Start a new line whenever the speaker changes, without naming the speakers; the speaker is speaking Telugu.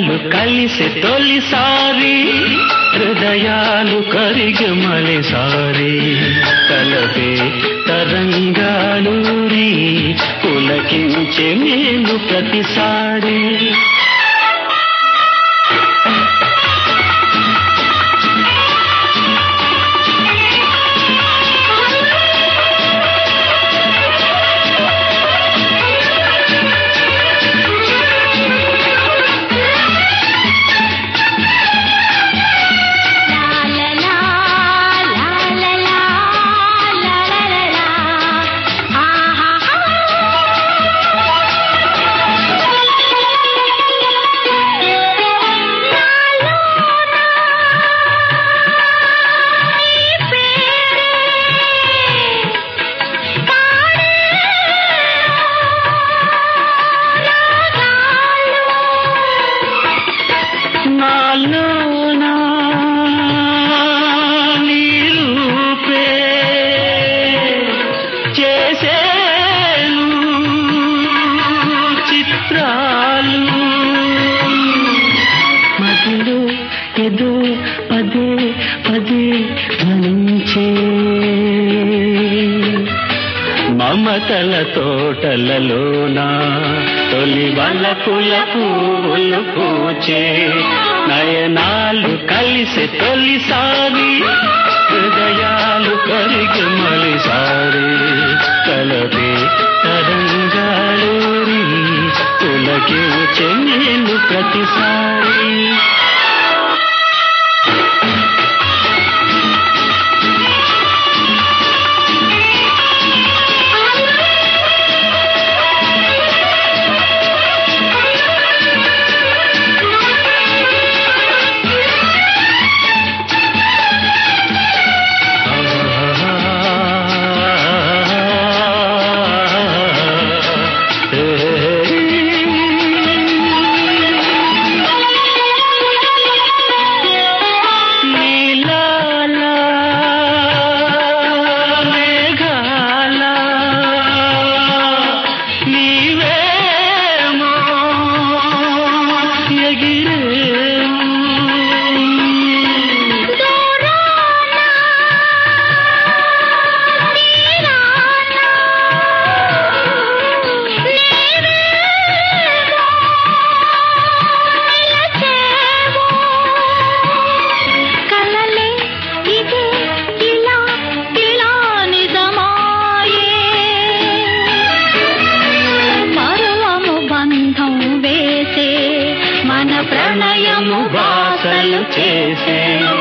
నయనాలు కలిసి తొలిసారి హృదయాలు కరిగి మలిసారి కలపే తరంగాలూరి పులకించే నేను ప్రతిసారి నాలోనా నీ రూపే చేసేను చిత్రాలు మదిలో ఏదో పదే పదే ధ్వనించే మమతల తోటలలోనా తొలి వలపుల పువ్వులు పూచే నయనాలు కలిసి తొలిసారి హృదయాలు కరిగి మలిసారి కలపే తరంగాలూరి పులకించే నేను ప్రతిసారి నీలాల మేఘాల నీవేమో ఎగిరేమో
కలలే ఇదే ఇలా ఇలా నిజమాయే పర్వము బంధం వేసే మన ప్రణయము
ప్రణయము బాసలు చేసే